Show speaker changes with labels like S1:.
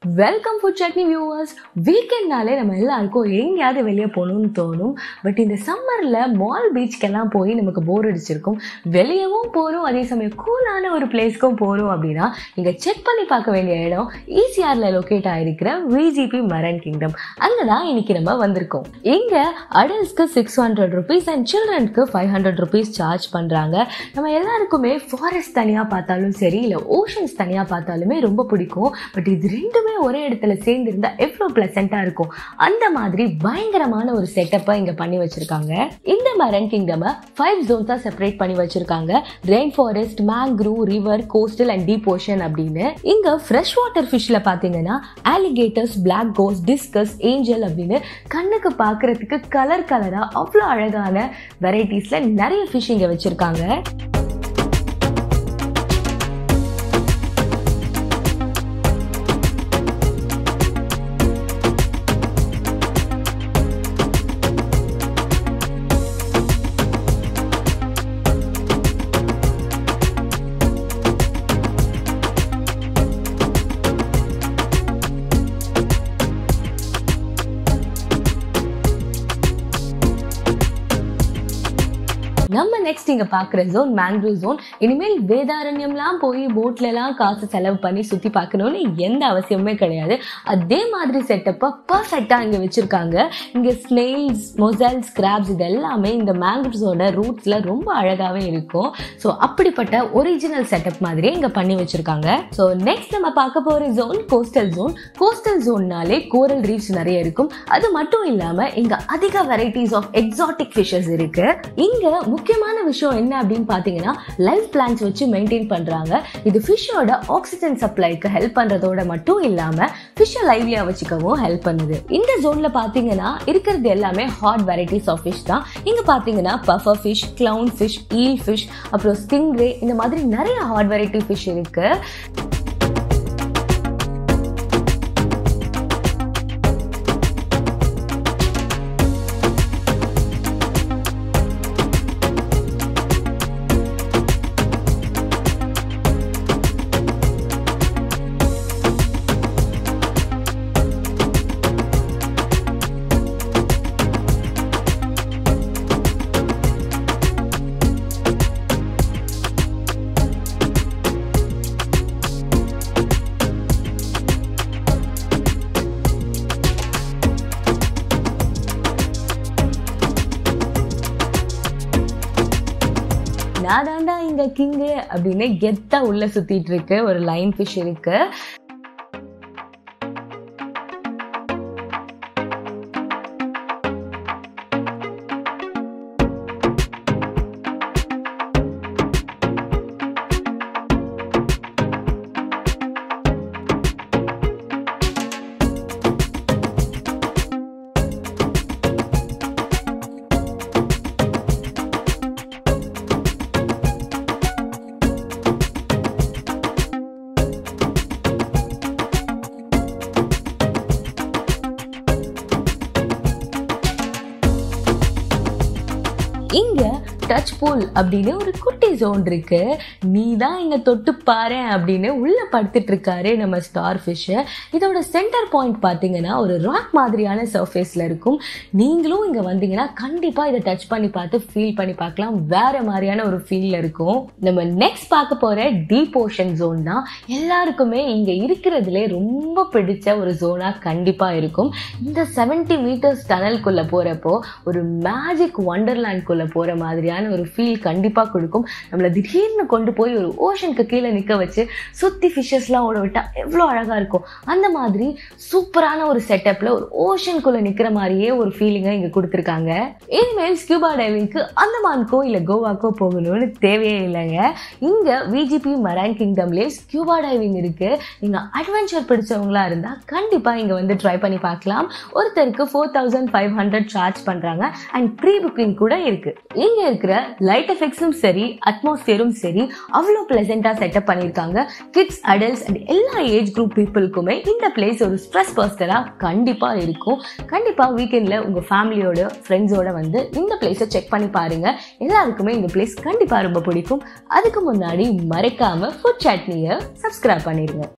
S1: welcome food chutney viewers வீக்கெண்ட்னாலே நம்ம எல்லாருக்கும் எங்கேயாவது வெளியே போகணும்னு தோணும் பட் இந்த சம்மரில் மால் பீச்சுக்கெல்லாம் போய் நமக்கு போர் அடிச்சிருக்கும் வெளியவும் போகிறோம் அதே சமயம் கூலான ஒரு பிளேஸ்க்கும் போகிறோம் அப்படின்னா நீங்கள் செக் பண்ணி பார்க்க வேண்டிய இடம் ஈசிஆரில் லொக்கேட் ஆகிருக்கிற விஜிபி மரன் கிங்டம் அங்கே தான் இன்னைக்கு நம்ம வந்திருக்கோம் இங்கே அடல்ட்ஸ்க்கு சிக்ஸ் ஹண்ட்ரட் ருபீஸ் அண்ட் சில்ட்ரனுக்கு ஃபைவ் ஹண்ட்ரட் ருபீஸ் சார்ஜ் பண்ணுறாங்க நம்ம எல்லாருக்குமே ஃபாரஸ்ட் தனியாக பார்த்தாலும் சரி இல்லை ஓஷன்ஸ் தனியாக பார்த்தாலுமே ரொம்ப பிடிக்கும் பட் இது ரெண்டுமே ஒரே இடத்துல சேர்ந்து இருந்தா எவ்வளோ பிளசண்டா இருக்கும் அந்த மாதிரி பயங்கரமான ஒரு செட்டப்பை இங்க பண்ணி வச்சிருக்காங்க இந்த மரன் கிங்டம் ஃபைவ் ஜோன்ஸா செப்பரேட் பண்ணி வச்சிருக்காங்க rain forest mangrove river coastal and deep ocean அப்படின்னு இங்க ஃப்ரெஷ் வாட்டர் ஃபிஷ்ல பாத்தீங்கன்னா ஆலிகேட்டர்ஸ் பிளாக் கோஸ் டிஸ்கஸ் ஏஞ்சல் அப்படின்னு கண்ணுக்கு பார்க்கறதுக்கு கலர் கலரா அவ்வளோ அழகான வெரைட்டிஸ்ல நிறைய ஃபிஷ் இங்க வச்சிருக்காங்க நம்ம நெக்ஸ்ட் இங்க பாக்குற ஜோன் மேங்க்ரூவ் ஜோன் இனிமேல் வேதாரண்யம்லாம் போய் போட்ல எல்லாம் காசு செலவு பண்ணி சுத்தி பார்க்கணும்னு எந்த அவசியமே கிடையாது அதே மாதிரி செட்டப்பை பர்ஃபெக்டா இங்க வச்சிருக்காங்க இங்க ஸ்னெயில்ஸ் மொசல்ஸ் கிராப்ஸ் இது எல்லாமே இந்த மேங்க்ரூவ்ஸோட ரூட்ஸ்ல ரொம்ப அழகாவே இருக்கும் ஸோ அப்படிப்பட்ட ஒரிஜினல் செட்டப் மாதிரியே இங்க பண்ணி வச்சிருக்காங்க ஸோ நெக்ஸ்ட் நம்ம பார்க்க போற ஜோன் கோஸ்டல் ஜோன் கோஸ்டல் ஜோன்னாலே கோரல் ரீஃப்ஸ் நிறைய இருக்கும் அது மட்டும் இல்லாம இங்க அதிக வெரைட்டிஸ் ஆஃப் எக்ஸாட்டிக் ஃபிஷஸ் இருக்கு இங்க முக்கியமான விஷயம் என்ன அப்படின்னு பாத்தீங்கன்னா லைஃப் பிளான்ஸ் வச்சு மெயின்டைன் பண்றாங்க இது ஃபிஷ்ஷோட ஆக்சிஜன் சப்ளைக்கு ஹெல்ப் பண்றதோட மட்டும் இல்லாம ஃபிஷ்ஷை லைவ்லியா வச்சுக்கவும் ஹெல்ப் பண்ணுது இந்த ஜோன்ல பாத்தீங்கன்னா இருக்கிறது எல்லாமே ஹாட் வெரைட்டிஸ் ஆஃப் ஃபிஷ் தான் இங்க பாத்தீங்கன்னா puffer fish clown fish eel fish அப்புறம் ஸ்டிங்ரே இந்த மாதிரி நிறைய ஹாட் வெரைட்டி ஃபிஷ் இருக்கு நான் தாண்டா இங்க கிங்கு அப்படின்னு கெத்தா உள்ள சுத்திட்டு இருக்கு ஒரு லைன் ஃபிஷ் இருக்கு இங்க டச் பூல் அப்படின்னு ஒரு குட்டி ஜோன் இருக்கு நீ தான் இங்க தொட்டு பாரு அப்படின்னு உள்ள படுத்துட்டு இருக்காரு நம்ம ஸ்டார் ஃபிஷ் இதோட சென்டர் பாயிண்ட் பாத்தீங்கன்னா ஒரு ராக் மாதிரியான சர்ஃபேஸ்ல இருக்கும் நீங்களும் இங்க வந்தீங்கன்னா கண்டிப்பா இதை டச் பண்ணி பார்த்து ஃபீல் பண்ணி பார்க்கலாம் வேற மாதிரியான ஒரு ஃபீல்ல இருக்கும் நம்ம நெக்ஸ்ட் பார்க்க போற டீப் ஓஷன் ஜோன் தான் எல்லாருக்குமே இங்க இருக்கிறதுலே ரொம்ப பிடிச்ச ஒரு ஜோனா கண்டிப்பா இருக்கும் இந்த செவன்டி மீட்டர்ஸ் டனல்குள்ள போறப்போ ஒரு மேஜிக் வண்டர்லேண்ட்குள்ள போற மாதிரியான ஒரு ஃபீல் கண்டிப்பா கொடுக்கும் நம்மள திடீர்னு கொண்டு போய் ஒரு ஓஷனுக்கு கீழே நிக்க வச்சு சுத்தி ஃபிஷஸ்லாம் ஓட விட்டா எவ்வளோ அழகா இருக்கும் அந்த மாதிரி சூப்பரான ஒரு செட்டப்ல ஒரு ஓஷனுக்குள்ள நிக்கிற மாதிரியே ஒரு ஃபீலிங்கை இங்க கொடுத்துருக்காங்க இனிமேல் ஸ்கியூபா டைவிங்க்கு அந்தமானுக்கோ இல்ல கோவாக்கோ போகணும்னு தேவையே இல்லைங்க இங்க விஜிபி மரான் கிங்டம்லேயே ஸ்கியூபா டைவிங் இருக்கு நீங்க அட்வென்ச்சர் பிடிச்சவங்களா இருந்தா கண்டிப்பா இங்க வந்து ட்ரை பண்ணி பார்க்கலாம் ஒருத்தருக்கு four thousand five hundred charge பண்றாங்க அண்ட் ப்ரீ புக்கிங் கூட இருக்கு இங்க இருக்கிற லைட் எஃபெக்ட்ஸும் சரி அட்மாஸ்பியரும் சரி அவ்வளோ பிளசண்டா செட்டப் பண்ணியிருக்காங்க கிட்ஸ் அடல்ட்ஸ் அண்ட் எல்லா ஏஜ் குரூப் பீப்புளுக்குமே இந்த பிளேஸ் ஒரு ஸ்ட்ரெஸ் பர்ஸ்டரா கண்டிப்பா இருக்கும் கண்டிப்பா வீக்கெண்ட்ல உங்க ஃபேமிலியோட ஃப்ரெண்ட்ஸோட வந்து இந்த பிளேஸை செக் பண்ணி பாருங்க எல்லாருக்குமே இந்த பிளேஸ் கண்டிப்பா ரொம்ப பிடிக்கும் அதுக்கு முன்னாடி மறக்காம ஃபுட் சட்னியை சப்ஸ்கிரைப் பண்ணிருங்க